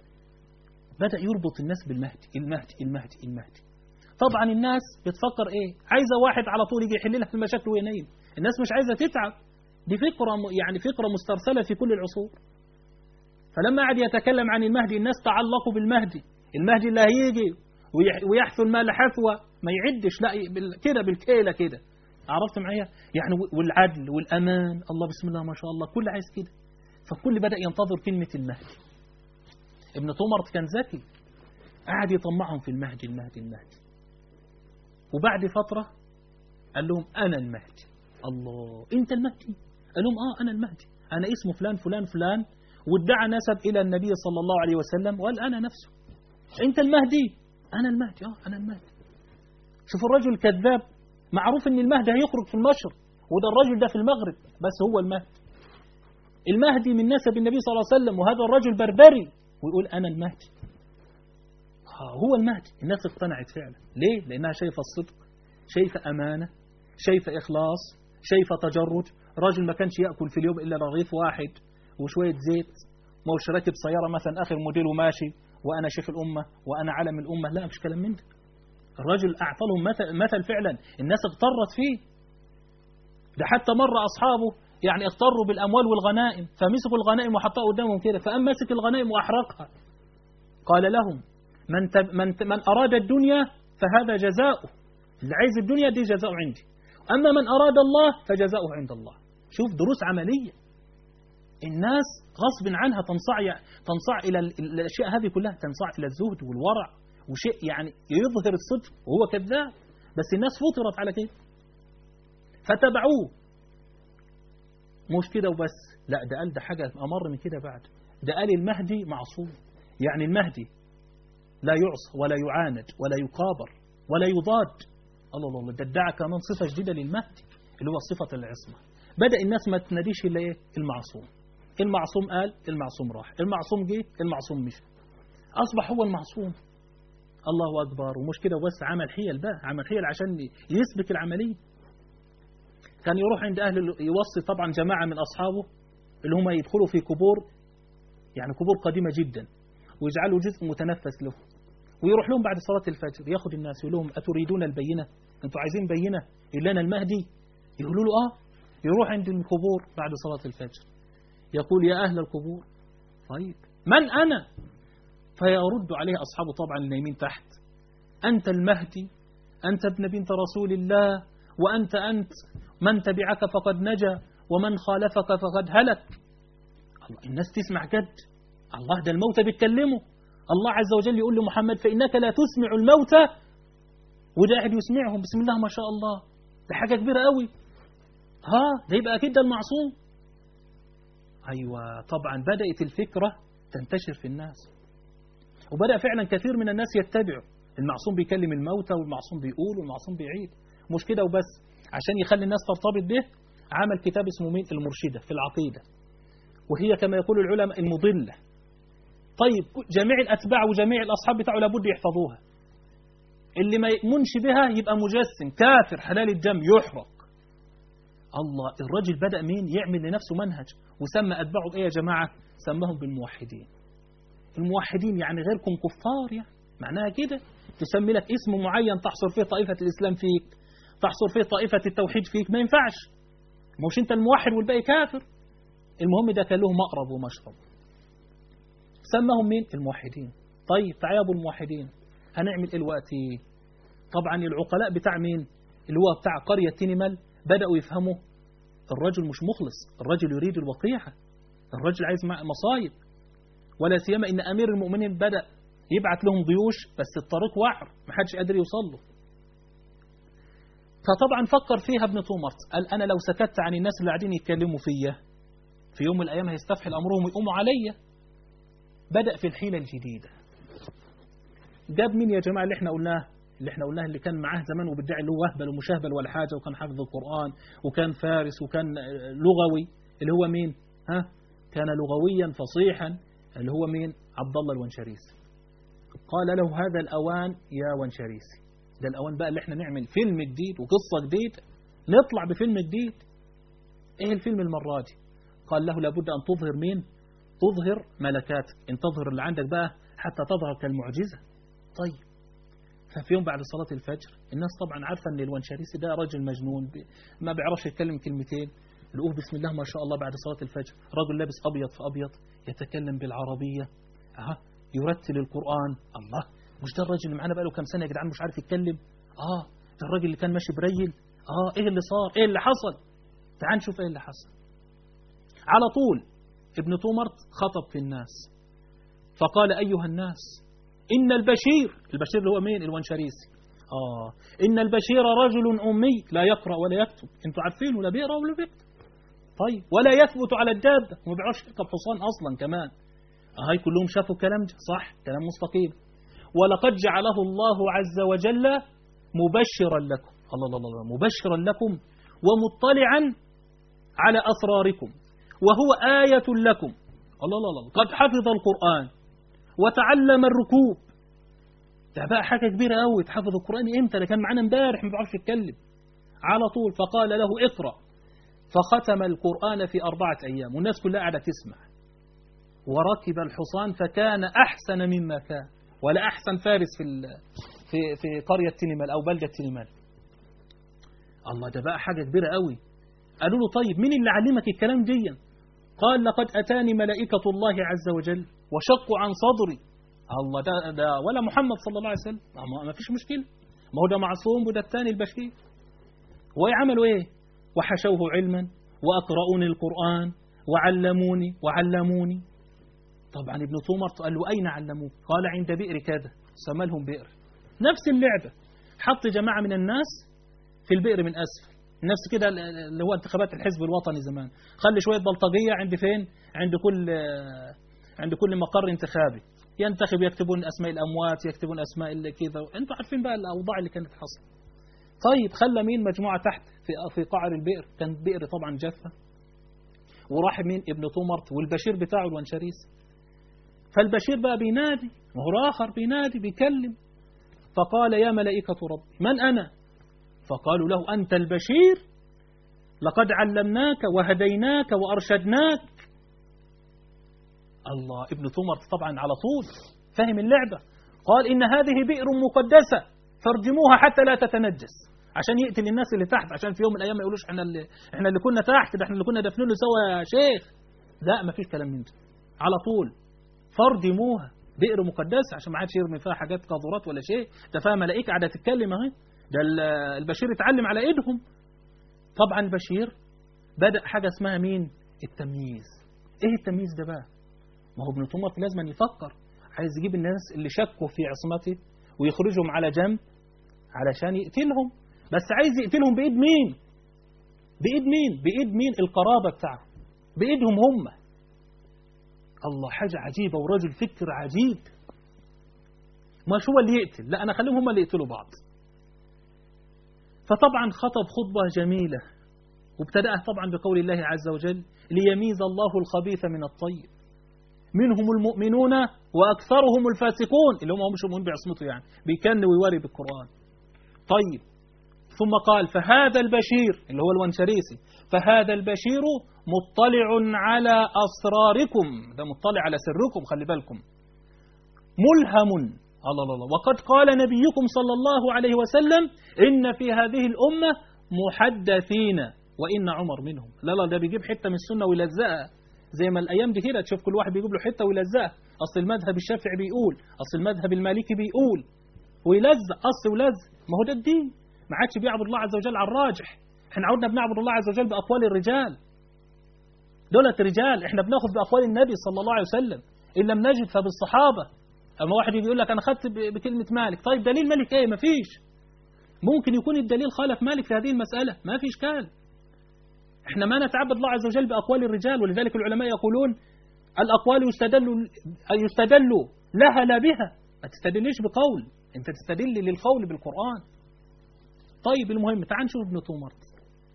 بدأ يربط الناس بالمهدي المهدي المهدي المهدي طبعا الناس بتفكر ايه عايزة واحد على طول يجي يحل لها المشاكل وهي نايم الناس مش عايزة تتعب دي فكرة يعني فكرة مسترسلة في كل العصور فلما قعد يتكلم عن المهدي الناس تعلقوا بالمهدي المهدي اللي هيجي ويحثو المال حثوة ما يعدش لا كده بالكيلة كده عرفت معايا يعني والعدل والأمان الله بسم الله ما شاء الله كل عايز كده فالكل بدأ ينتظر كلمة المهدي ابن طمرت كان ذكي قعد يطمعهم في المهدي المهدي المهدي وبعد فترة قال لهم أنا المهدي الله أنت المهدي قال لهم آه أنا المهدي أنا اسمه فلان فلان فلان وادعى نسب إلى النبي صلى الله عليه وسلم وقال أنا نفسه أنت المهدي أنا المهدي آه أنا المهدي شوف الرجل الكذاب معروف أن المهدي هيخرج في المشرق وده الرجل ده في المغرب بس هو المهدي المهدي من نسب النبي صلى الله عليه وسلم وهذا الرجل بربري ويقول أنا المهدي هو المهدي الناس اقتنعت فعلا ليه؟ لأنها شايفة الصدق شايفة أمانة شايفة إخلاص شايفة تجرد راجل ما كانش يأكل في اليوم إلا رغيف واحد وشوية زيت ما هوش راكب سيارة مثلا آخر موديل وماشي وأنا شيخ الأمة وأنا علم الأمة لا مش كلام من ده الرجل أعطى لهم مثل, مثل فعلا الناس اغترت فيه ده حتى مر أصحابه يعني اغتروا بالأموال والغنائم فمسكوا الغنائم وحطها قدامهم كده فأم مسك الغنائم وأحرقها قال لهم من, تب من, من أراد الدنيا فهذا جزاؤه اللي عايز الدنيا دي جزاؤه عندي أما من أراد الله فجزاؤه عند الله شوف دروس عملية الناس غصب عنها تنصع تنصع إلى الأشياء هذه كلها تنصع إلى الزهد والورع وشيء يعني يظهر الصدق وهو كذاب بس الناس فطرت على كده فتبعوه مش كده وبس لا ده قال ده حاجة أمر من كده بعد ده قال المهدي معصوم يعني المهدي لا يعصى ولا يعاند ولا يقابر ولا يضاد الله الله ده ادعى كمان صفة جديدة للمهدي اللي هو صفة العصمة بدأ الناس ما تناديش إلا إيه المعصوم المعصوم قال المعصوم راح المعصوم جه المعصوم مشى أصبح هو المعصوم الله أكبر ومش كده بس عمل حيل بقى عمل حيل عشان يسبك العملية كان يروح عند أهل يوصي طبعا جماعة من أصحابه اللي هم يدخلوا في قبور يعني قبور قديمة جدا ويجعلوا جزء متنفس له ويروح لهم بعد صلاة الفجر ياخد الناس يقول لهم أتريدون البينة أنتوا عايزين بينة إلا المهدي يقولوا له آه يروح عند القبور بعد صلاة الفجر يقول يا أهل القبور طيب من أنا فيرد عليه أصحابه طبعا النايمين تحت أنت المهدي أنت ابن بنت رسول الله وأنت أنت من تبعك فقد نجا ومن خالفك فقد هلك الناس تسمع جد الله ده الموتى بيتكلموا الله عز وجل يقول لمحمد فإنك لا تسمع الموتى وده قاعد يسمعهم بسم الله ما شاء الله ده حاجة كبيرة قوي ها ده يبقى أكيد ده المعصوم أيوة طبعا بدأت الفكرة تنتشر في الناس وبدأ فعلا كثير من الناس يتبعوا المعصوم بيكلم الموتى والمعصوم بيقول والمعصوم بيعيد مش كده وبس عشان يخلي الناس ترتبط به عمل كتاب اسمه مين المرشدة في العقيدة وهي كما يقول العلماء المضلة طيب جميع الأتباع وجميع الأصحاب بتاعه لابد يحفظوها اللي ما يؤمنش بها يبقى مجسم كافر حلال الدم يحرق الله الرجل بدأ مين يعمل لنفسه منهج وسمى أتباعه بإيه يا جماعة سماهم بالموحدين الموحدين يعني غيركم كفار يعني معناها كده تسمي لك اسم معين تحصر فيه طائفة الإسلام فيك تحصر فيه طائفة التوحيد فيك ما ينفعش مش انت الموحد والباقي كافر المهم ده كان له مقرب ومشرب سماهم مين الموحدين طيب تعالوا ابو الموحدين هنعمل ايه دلوقتي طبعا العقلاء بتاع مين اللي هو بتاع قرية تينيمال بدأوا يفهموا الرجل مش مخلص الرجل يريد الوقيحة الرجل عايز مصايب ولا سيما ان امير المؤمنين بدأ يبعت لهم ضيوش بس الطريق وعر محدش قادر يوصل له فطبعا فكر فيها ابن تومرت قال أنا لو سكت عن الناس اللي قاعدين يتكلموا فيا في يوم من الأيام هيستفحل أمرهم ويقوموا عليا بدأ في الحيلة الجديدة جاب مين يا جماعة اللي احنا قلناه اللي احنا قلناه اللي كان معاه زمان وبيدعي اللي هو وهبل ومشهبل ولا حاجة وكان حافظ القرآن وكان فارس وكان لغوي اللي هو مين ها كان لغويا فصيحا اللي هو مين عبد الله الونشريسي قال له هذا الأوان يا ونشريسي ده الأوان بقى اللي احنا نعمل فيلم جديد وقصة جديدة نطلع بفيلم جديد ايه الفيلم المرة دي قال له لابد أن تظهر مين تظهر ملكاتك ان تظهر اللي عندك بقى حتى تظهر كالمعجزة طيب ففي يوم بعد صلاة الفجر الناس طبعا عارفة ان الونشريسي ده رجل مجنون ما بيعرفش يتكلم كلمتين لقوه بسم الله ما شاء الله بعد صلاة الفجر رجل لابس أبيض في أبيض يتكلم بالعربية أه يرتل القرآن الله مش ده الراجل اللي معانا بقاله كام سنة يا جدعان مش عارف يتكلم اه ده الراجل اللي كان ماشي بريل اه ايه اللي صار ايه اللي حصل تعال نشوف ايه اللي حصل على طول ابن تومرت خطب في الناس فقال أيها الناس إن البشير البشير اللي هو مين الونشريسي آه إن البشير رجل أمي لا يقرأ ولا يكتب انتوا عارفين ولا بيقرأ ولا بيكتب طيب ولا يثبت على الدابة وما بيعرفش يركب حصان أصلا كمان هاي كلهم شافوا الكلام ده صح كلام مستقيم ولقد جعله الله عز وجل مبشرا لكم الله الله الله مبشرا لكم ومطلعا على أسراركم وهو آية لكم الله الله الله قد حفظ القرآن وتعلم الركوب ده بقى حاجة كبيرة قوي تحفظ القرآن امتى ده كان معانا امبارح ما بيعرفش يتكلم على طول فقال له اقرأ فختم القرآن في أربعة أيام والناس كلها قاعدة تسمع وركب الحصان فكان أحسن مما كان ولا أحسن فارس في في في قرية تينيمال أو بلدة تينيمال الله ده بقى حاجة كبيرة قوي قالوا له طيب مين اللي علمك الكلام دي قال لقد أتاني ملائكة الله عز وجل وشقوا عن صدري الله ده, ده ولا محمد صلى الله عليه وسلم ما فيش مشكلة ما هو ده معصوم وده الثاني البشير ويعملوا ايه وحشوه علما وأقرؤوني القرآن وعلموني وعلموني طبعا ابن تومر قال له أين علموك قال عند بئر كذا سمى لهم بئر نفس اللعبة حط جماعة من الناس في البئر من أسفل نفس كده اللي هو انتخابات الحزب الوطني زمان خلي شوية بلطجية عند فين عند كل عند كل مقر انتخابي ينتخب يكتبون أسماء الأموات يكتبون أسماء اللي كذا انتوا عارفين بقى الأوضاع اللي كانت حصل طيب خلى مين مجموعة تحت في في قعر البئر كان بئر طبعا جافة وراح مين ابن تومرت والبشير بتاعه الونشريس فالبشير بقى بينادي وهو آخر بينادي بيكلم فقال يا ملائكة ربي من أنا فقالوا له أنت البشير لقد علمناك وهديناك وأرشدناك الله ابن تومر طبعا على طول فهم اللعبة قال إن هذه بئر مقدسة فارجموها حتى لا تتنجس عشان يقتل الناس اللي تحت عشان في يوم من الأيام ما يقولوش احنا اللي, احنا اللي كنا تحت ده احنا اللي كنا دفنين له سوا يا شيخ لا ما فيش كلام من ده على طول فاردموها بئر مقدسة عشان ما عادش يرمي فيها حاجات قاذورات ولا شيء ده فيها ملائكة قاعدة تتكلم اهي ده البشير اتعلم على ايدهم طبعا البشير بدأ حاجة اسمها مين التمييز ايه التمييز ده بقى ما هو ابن طمط لازم يفكر عايز يجيب الناس اللي شكوا في عصمته ويخرجهم على جنب علشان يقتلهم بس عايز يقتلهم بإيد مين بإيد مين بإيد مين القرابة بتاعهم بإيدهم هم الله حاجة عجيبة ورجل فكر عجيب مش هو اللي يقتل لا أنا خليهم هم اللي يقتلوا بعض فطبعا خطب خطبة جميلة وابتدأها طبعا بقول الله عز وجل ليميز الله الخبيث من الطيب منهم المؤمنون وأكثرهم الفاسقون اللي هم مش مؤمنين بعصمته يعني بيكن ويوري بالقرآن طيب ثم قال فهذا البشير اللي هو الونشريسي فهذا البشير مطلع على أسراركم ده مطلع على سركم خلي بالكم ملهم الله الله الله وقد قال نبيكم صلى الله عليه وسلم إن في هذه الأمة محدثين وإن عمر منهم لا لا ده بيجيب حتة من السنة ويلزقها زي ما الأيام دي كده تشوف كل واحد بيجيب له حتة ويلزقها أصل المذهب الشافعي بيقول أصل المذهب المالكي بيقول ويلزق أصل ولزق ما هو ده الدين ما عادش بيعبد الله عز وجل على الراجح احنا عودنا بنعبد الله عز وجل بأقوال الرجال دولة رجال احنا بناخد بأقوال النبي صلى الله عليه وسلم إن لم نجد فبالصحابة أما واحد يجي يقول لك أنا خدت بكلمة مالك طيب دليل مالك إيه مفيش ممكن يكون الدليل خالف مالك في هذه المسألة ما في إشكال احنا ما نتعبد الله عز وجل بأقوال الرجال ولذلك العلماء يقولون الأقوال يستدل يستدل لها لا بها ما تستدلش بقول انت تستدل للقول بالقرآن طيب المهم تعال نشوف ابن تومرت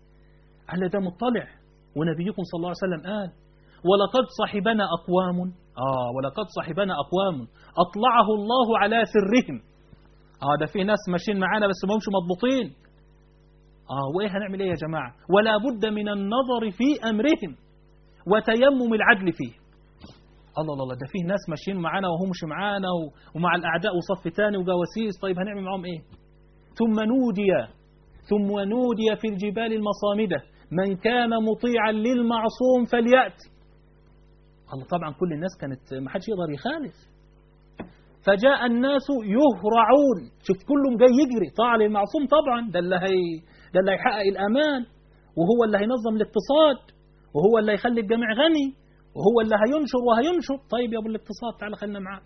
قال ده مطلع ونبيكم صلى الله عليه وسلم قال ولقد صحبنا أقوام آه ولقد صحبنا أقوام أطلعه الله على سرهم آه ده في ناس ماشيين معانا بس ما همش مضبوطين آه وإيه هنعمل إيه يا جماعة ولا بد من النظر في أمرهم وتيمم العدل فيه الله الله الله ده فيه ناس ماشيين معانا وهم مش معانا ومع الأعداء وصف تاني وجواسيس طيب هنعمل معاهم إيه ثم نودي ثم نودي في الجبال المصامدة من كان مطيعا للمعصوم فليأتي الله طبعا كل الناس كانت ما حدش يقدر يخالف فجاء الناس يهرعون شوف كلهم جاي يجري طاعة للمعصوم طبعا ده اللي هي ده اللي هيحقق الأمان وهو اللي هينظم الاقتصاد وهو اللي هيخلي الجميع غني وهو اللي هينشر وهينشر طيب يا ابو الاقتصاد تعال خلينا معاه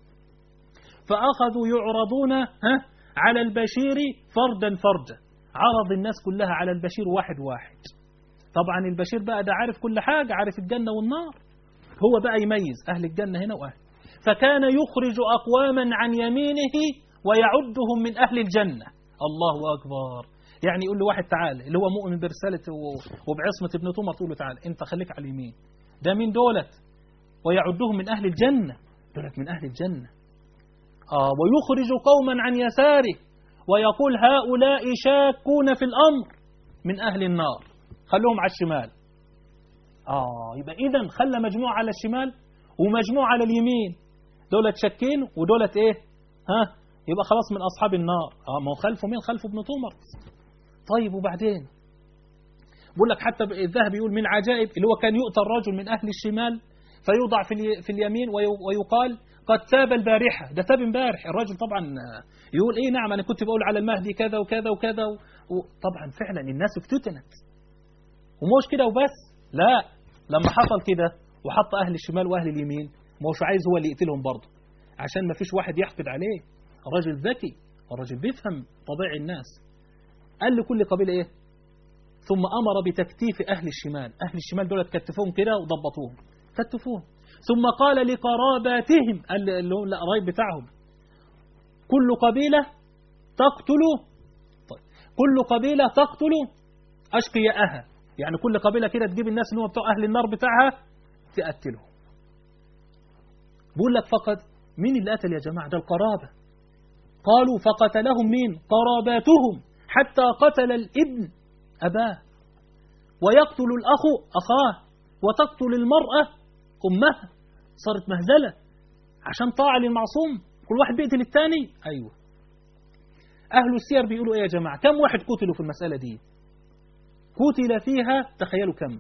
فأخذوا يعرضون ها على البشير فردا فردا عرض الناس كلها على البشير واحد واحد طبعا البشير بقى ده عارف كل حاجة عارف الجنة والنار هو بقى يميز أهل الجنة هنا وأهل فكان يخرج أقواما عن يمينه ويعدهم من أهل الجنة الله أكبر يعني يقول له واحد تعال اللي هو مؤمن برسالة وبعصمة ابن تومر تقول له تعال انت خليك على اليمين ده مين دولت ويعدهم من أهل الجنة دولت من أهل الجنة آه ويخرج قوما عن يساره ويقول هؤلاء شاكون في الأمر من أهل النار خلوهم على الشمال آه يبقى إذا خلى مجموعة على الشمال ومجموعة على اليمين دولت شاكين ودولت إيه ها يبقى خلاص من أصحاب النار آه ما هو خلفه مين خلفه ابن تومر طيب وبعدين بقول لك حتى الذهبي يقول من عجائب اللي هو كان يؤتى الرجل من أهل الشمال فيوضع في في اليمين ويقال قد تاب البارحة ده تاب امبارح الراجل طبعا يقول ايه نعم انا كنت بقول على المهدي كذا وكذا وكذا وطبعا فعلا الناس افتتنت ومش كده وبس لا لما حصل كده وحط اهل الشمال واهل اليمين ما هوش عايز هو اللي يقتلهم برضه عشان ما فيش واحد يحقد عليه الراجل ذكي الراجل بيفهم طبيعي الناس قال لكل قبيلة ايه ثم امر بتكتيف اهل الشمال اهل الشمال دول كتفوهم كده وضبطوهم كتفوهم ثم قال لقراباتهم اللي هم القرايب بتاعهم كل قبيلة تقتل طيب كل قبيلة تقتل أشقياءها يعني كل قبيلة كده تجيب الناس اللي هم بتوع أهل النار بتاعها تقتلهم بقول لك فقط مين اللي قتل يا جماعة ده القرابة قالوا فقتلهم مين قراباتهم حتى قتل الابن أباه ويقتل الأخ أخاه وتقتل المرأة أمها صارت مهزلة عشان طاعة للمعصوم كل واحد بيقتل الثاني أيوه أهل السير بيقولوا إيه يا جماعة كم واحد قتلوا في المسألة دي قتل فيها تخيلوا كم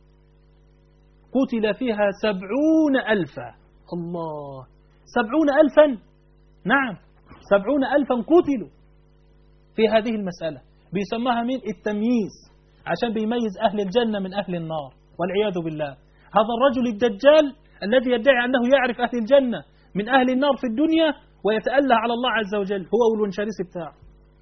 قتل فيها سبعون ألفا الله سبعون ألفا نعم سبعون ألفا قتلوا في هذه المسألة بيسمها مين التمييز عشان بيميز أهل الجنة من أهل النار والعياذ بالله هذا الرجل الدجال الذي يدعي أنه يعرف أهل الجنة من أهل النار في الدنيا ويتأله على الله عز وجل هو والونشاريس بتاعه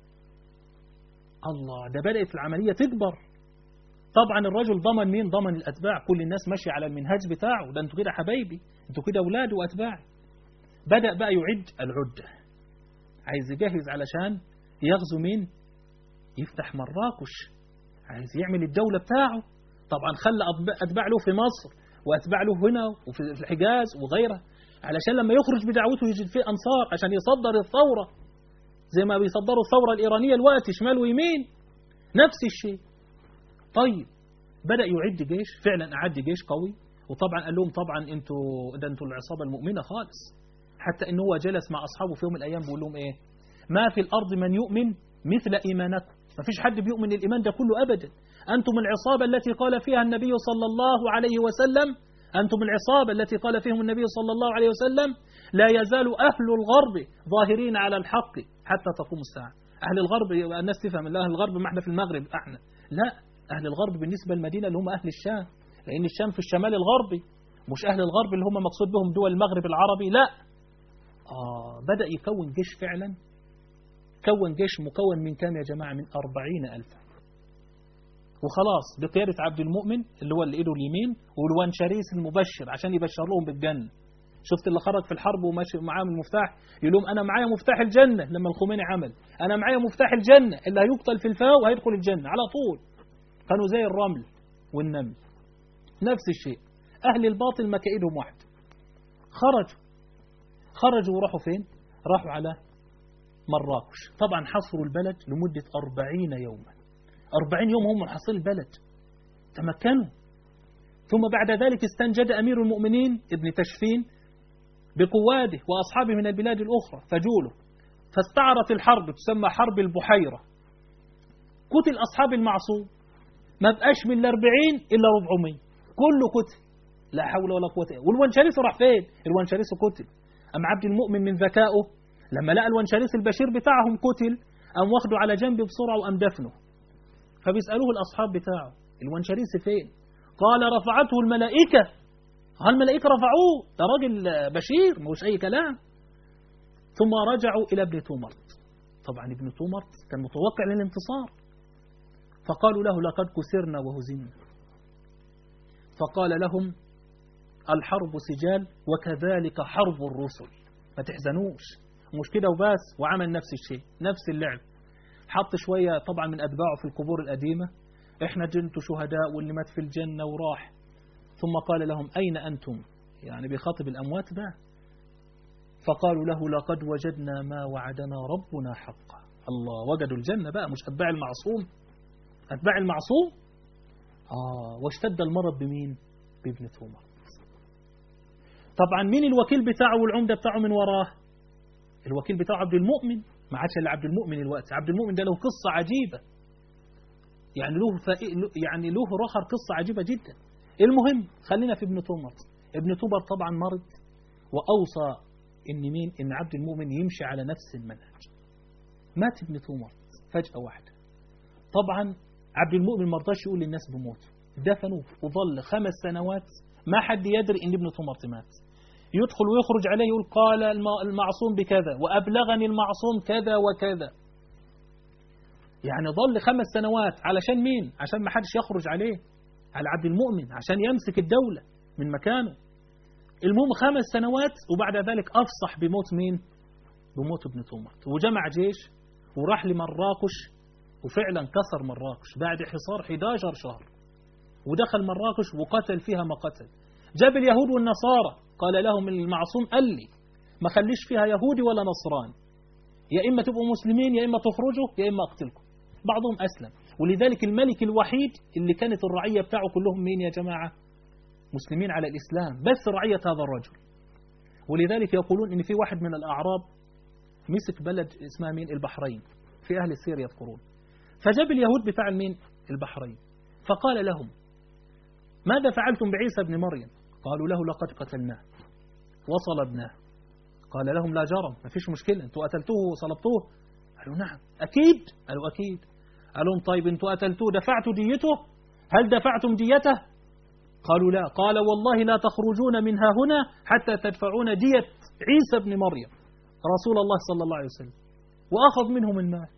الله ده بدأت العملية تكبر طبعا الرجل ضمن مين ضمن الأتباع كل الناس ماشية على المنهاج بتاعه ده انتوا كده حبايبي انتوا كده أولاد وأتباع بدأ بقى يعد العدة عايز يجهز علشان يغزو مين يفتح مراكش عايز يعمل الدولة بتاعه طبعا خلى أتباع له في مصر وأتباع له هنا وفي الحجاز وغيرها علشان لما يخرج بدعوته يجد فيه أنصار عشان يصدر الثورة زي ما بيصدروا الثورة الإيرانية الوقت شمال ويمين نفس الشيء طيب بدأ يعد جيش فعلا أعد جيش قوي وطبعا قال لهم طبعا انتوا ده انتوا العصابة المؤمنة خالص حتى ان هو جلس مع أصحابه في يوم من الأيام بيقول لهم إيه ما في الأرض من يؤمن مثل إيمانكم ما فيش حد بيؤمن الإيمان ده كله أبدا أنتم العصابة التي قال فيها النبي صلى الله عليه وسلم أنتم العصابة التي قال فيهم النبي صلى الله عليه وسلم لا يزال أهل الغرب ظاهرين على الحق حتى تقوم الساعة أهل الغرب الناس تفهم أهل الغرب ما احنا في المغرب احنا لا أهل الغرب بالنسبة للمدينة اللي هم أهل الشام لأن الشام في الشمال الغربي مش أهل الغرب اللي هم مقصود بهم دول المغرب العربي لا آه بدأ يكون جيش فعلا كون جيش مكون من كام يا جماعة من أربعين ألفا وخلاص بقيادة عبد المؤمن اللي هو اللي ايده اليمين والوان شريس المبشر عشان يبشر لهم بالجنة شفت اللي خرج في الحرب وماشي معاه المفتاح يقول لهم انا معايا مفتاح الجنة لما الخميني عمل انا معايا مفتاح الجنة اللي هيقتل في الفاء وهيدخل الجنة على طول كانوا زي الرمل والنمل نفس الشيء اهل الباطل مكائدهم واحد خرجوا خرجوا وراحوا فين راحوا على مراكش طبعا حصروا البلد لمدة أربعين يوما أربعين يوم هم حصر البلد تمكنوا ثم بعد ذلك استنجد أمير المؤمنين ابن تشفين بقواده وأصحابه من البلاد الأخرى فجوله فاستعرت الحرب تسمى حرب البحيرة قتل أصحاب المعصوم ما بقاش من الأربعين إلا ربعمية كله قتل لا حول ولا قوة إلا والوانشاريس راح فين الوانشاريس قتل أم عبد المؤمن من ذكائه لما لقى الوانشاريس البشير بتاعهم قتل أم واخده على جنب بسرعة وأم دفنه فبيسألوه الأصحاب بتاعه الوانشاريس فين قال رفعته الملائكة ها الملائكة رفعوه ده راجل بشير مش أي كلام ثم رجعوا إلى ابن تومرت طبعا ابن تومرت كان متوقع للانتصار فقالوا له لقد كسرنا وهزمنا فقال لهم الحرب سجال وكذلك حرب الرسل ما تحزنوش مش كده وبس وعمل نفس الشيء نفس اللعب حط شوية طبعا من أتباعه في القبور القديمة احنا جنت شهداء واللي مات في الجنة وراح ثم قال لهم أين أنتم يعني بيخاطب الأموات ده فقالوا له لقد وجدنا ما وعدنا ربنا حقا الله وجدوا الجنة بقى مش أتباع المعصوم أتباع المعصوم آه واشتد المرض بمين بابن تومر طبعا مين الوكيل بتاعه والعمدة بتاعه من وراه الوكيل بتاعه عبد المؤمن ما عادش الا عبد المؤمن الوقت عبد المؤمن ده له قصة عجيبة يعني له فائق يعني له رخر قصة عجيبة جدا المهم خلينا في ابن تومر ابن تومر طبعا مرض وأوصى إن مين إن عبد المؤمن يمشي على نفس المنهج مات ابن تومر فجأة واحدة طبعا عبد المؤمن ما رضاش يقول للناس بموته دفنوه وظل خمس سنوات ما حد يدري ان ابن تومرت مات يدخل ويخرج عليه يقول قال المعصوم بكذا وأبلغني المعصوم كذا وكذا يعني ظل خمس سنوات علشان مين عشان ما حدش يخرج عليه على عبد المؤمن عشان يمسك الدولة من مكانه المهم خمس سنوات وبعد ذلك أفصح بموت مين بموت ابن تومرت وجمع جيش وراح لمراكش وفعلا كسر مراكش بعد حصار 11 شهر ودخل مراكش وقتل فيها ما قتل جاب اليهود والنصارى قال لهم المعصوم قال لي ما خليش فيها يهودي ولا نصراني يا إما تبقوا مسلمين يا إما تخرجوا يا إما أقتلكم بعضهم أسلم ولذلك الملك الوحيد اللي كانت الرعية بتاعه كلهم مين يا جماعة مسلمين على الإسلام بس رعية هذا الرجل ولذلك يقولون إن في واحد من الأعراب مسك بلد اسمها مين البحرين في أهل السير يذكرون فجاب اليهود بتاع المين البحرين فقال لهم ماذا فعلتم بعيسى ابن مريم قالوا له لقد قتلناه وصلبناه قال لهم لا جرم ما فيش مشكلة انتوا قتلتوه وصلبتوه قالوا نعم أكيد قالوا أكيد قالوا طيب انتوا قتلتوه دفعتوا ديته هل دفعتم ديته قالوا لا قال والله لا تخرجون منها هنا حتى تدفعون دية عيسى بن مريم رسول الله صلى الله عليه وسلم وأخذ منهم المال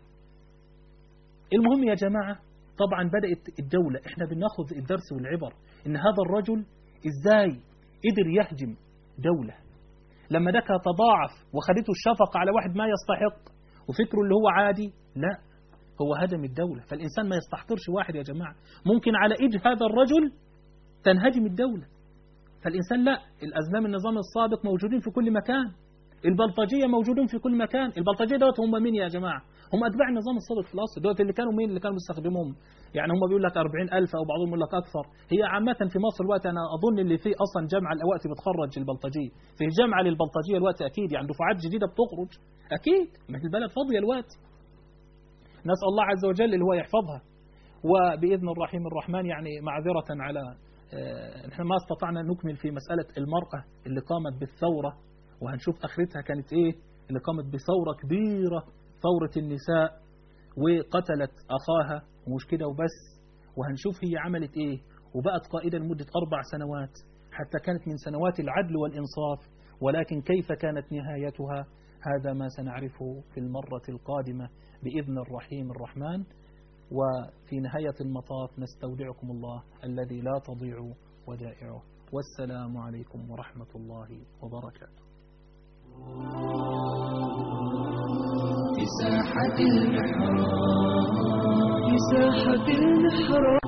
المهم يا جماعة طبعا بدأت الدولة احنا بناخذ الدرس والعبر ان هذا الرجل ازاي قدر يهجم دولة لما ده تضاعف وخدته الشفقة على واحد ما يستحق وفكره اللي هو عادي لا هو هدم الدولة فالإنسان ما يستحقرش واحد يا جماعة ممكن على إيد هذا الرجل تنهدم الدولة فالإنسان لا الأزلام النظام السابق موجودين في كل مكان البلطجية موجودين في كل مكان البلطجية دوت هم مين يا جماعة هم أتباع النظام السابق في الأصل دوت اللي كانوا مين اللي كانوا بيستخدموهم يعني هم بيقول لك 40000 أو بعضهم يقول لك أكثر هي عامة في مصر الوقت أنا أظن اللي فيه أصلا جامعة الوقت بتخرج البلطجية في جامعة للبلطجية الوقت أكيد يعني دفعات جديدة بتخرج أكيد ما هي البلد فاضية الوقت نسأل الله عز وجل اللي هو يحفظها وبإذن الرحيم الرحمن يعني معذرة على نحن ما استطعنا نكمل في مسألة المرأة اللي قامت بالثورة وهنشوف آخرتها كانت إيه اللي قامت بثورة كبيرة ثورة النساء وقتلت أخاها ومش كده وبس وهنشوف هي عملت إيه وبقت قائدة لمدة أربع سنوات حتى كانت من سنوات العدل والإنصاف ولكن كيف كانت نهايتها هذا ما سنعرفه في المرة القادمة بإذن الرحيم الرحمن وفي نهاية المطاف نستودعكم الله الذي لا تضيع ودائعه والسلام عليكم ورحمة الله وبركاته في ساحة المحراب في ساحة المحراب